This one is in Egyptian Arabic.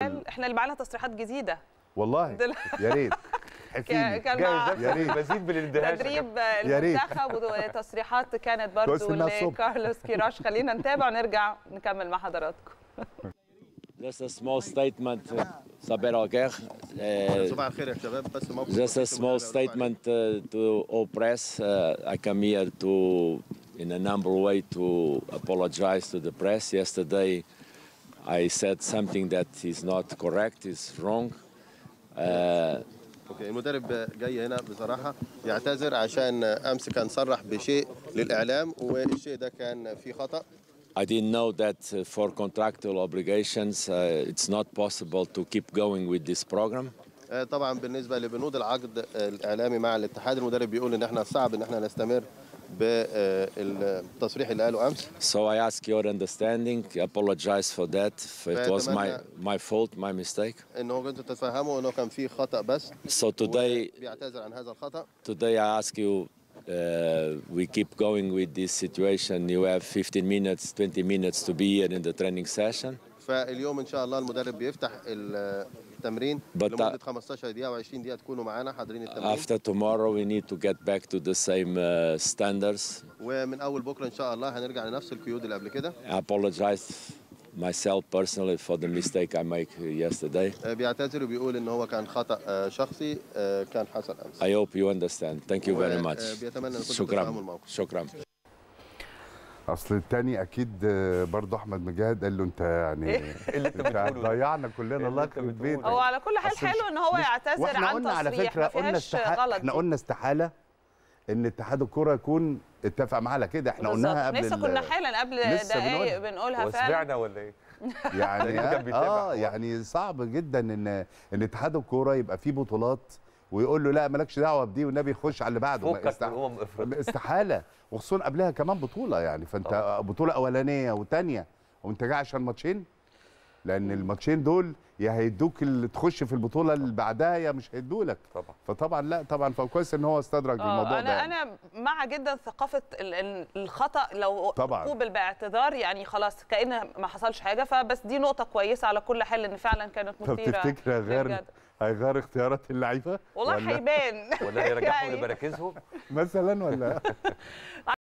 احنا اللي معانا تصريحات جديده والله دل- يا ريت حفيني كان جايز مع يا ريت. مزيد من الاندهاش تدريب يا ريت. المنتخب وتصريحات كانت كويس برضو إنها الصبح. لكارلوس كيراش خلينا نتابع ونرجع نكمل مع حضراتكم Just a small statement, uh, Saber Alquer. Uh, صباح الخير يا شباب بس موقف just a بسيط small ومتابع عليه. statement uh, to all press. Uh, I come here to, in a number way, to apologize to the press. Yesterday, I said something that is not correct, is wrong. Uh, اوكي المدرب جاي هنا بصراحه يعتذر عشان امس كان صرح بشيء للاعلام والشيء ده كان فيه خطا I didn't know that uh, for contractual obligations, uh, it's not possible to keep going with this program. آه، طبعا بالنسبه لبنود العقد آه، الاعلامي مع الاتحاد المدرب بيقول ان احنا صعب ان احنا نستمر بالتصريح اللي قاله امس So I ask your understanding, apologize for that. It was my, فأتمنى- my fault, my mistake. ان هو انتوا تتفهموا انه كان فيه خطا بس So today, بيعتذر عن هذا الخطا today I ask you, uh, we keep going with this situation. You have 15 minutes, 20 minutes to be here in the training session. فاليوم ان شاء الله المدرب بيفتح التمرين But لمده that- 15 دقيقه و20 دقيقه تكونوا معانا حاضرين التمرين After tomorrow, we need to get back to the same uh, standards. ومن اول بكره ان شاء الله هنرجع لنفس القيود اللي قبل كده I apologize myself personally for the mistake I made yesterday. آه، بيعتذر وبيقول ان هو كان خطا آه، شخصي آه، كان حصل امس I hope you understand. Thank you very و- much. آه، بيتمنى ان كنتوا شكرا تفهموا الموقف شكرا اصل التاني اكيد آه، برضه احمد مجاهد قال له انت يعني اللي انت انت بتقوله ده. ضيعنا كلنا اللي الله انت يخرب بتقوله بيتك ده. هو على كل حال أصل حلو مش- ان هو مش- يعتذر واحنا عن قلنا على تصريح فكره ما قلنا فيهاش استحالة غلط احنا دي. قلنا استحاله ان اتحاد الكوره يكون اتفق معاه على كده احنا قلناها قبل لسه ال- كنا حالا قبل لسه دقايق بنقولها. بنقولها هو فعلا سمعنا ولا ايه؟ يعني لأنه كان بيتابع اه حوار. يعني صعب جدا ان ان اتحاد الكوره يبقى فيه بطولات ويقول له لا مالكش دعوه بدي والنبي يخش على اللي بعده ما فكك استح- من امم افريقيا استحاله وخصوصا قبلها كمان بطوله يعني فانت طبعا. بطوله اولانيه وثانيه وانت جاي عشان ماتشين لان الماتشين دول يا هيدوك اللي تخش في البطوله اللي بعدها يا مش هيدولك طبعا فطبعا لا طبعا فكويس ان هو استدرج آه، الموضوع انا ده يعني. انا مع جدا ثقافه ال- ال- الخطا لو طبعاً. قوبل باعتذار يعني خلاص كأن ما حصلش حاجه فبس دي نقطه كويسه على كل حال ان فعلا كانت طب مثيره تفتكر هيغير للجدل. هيغير اختيارات اللعيبه والله ولا هيبان ولا يرجعهم يعني لمراكزهم مثلا ولا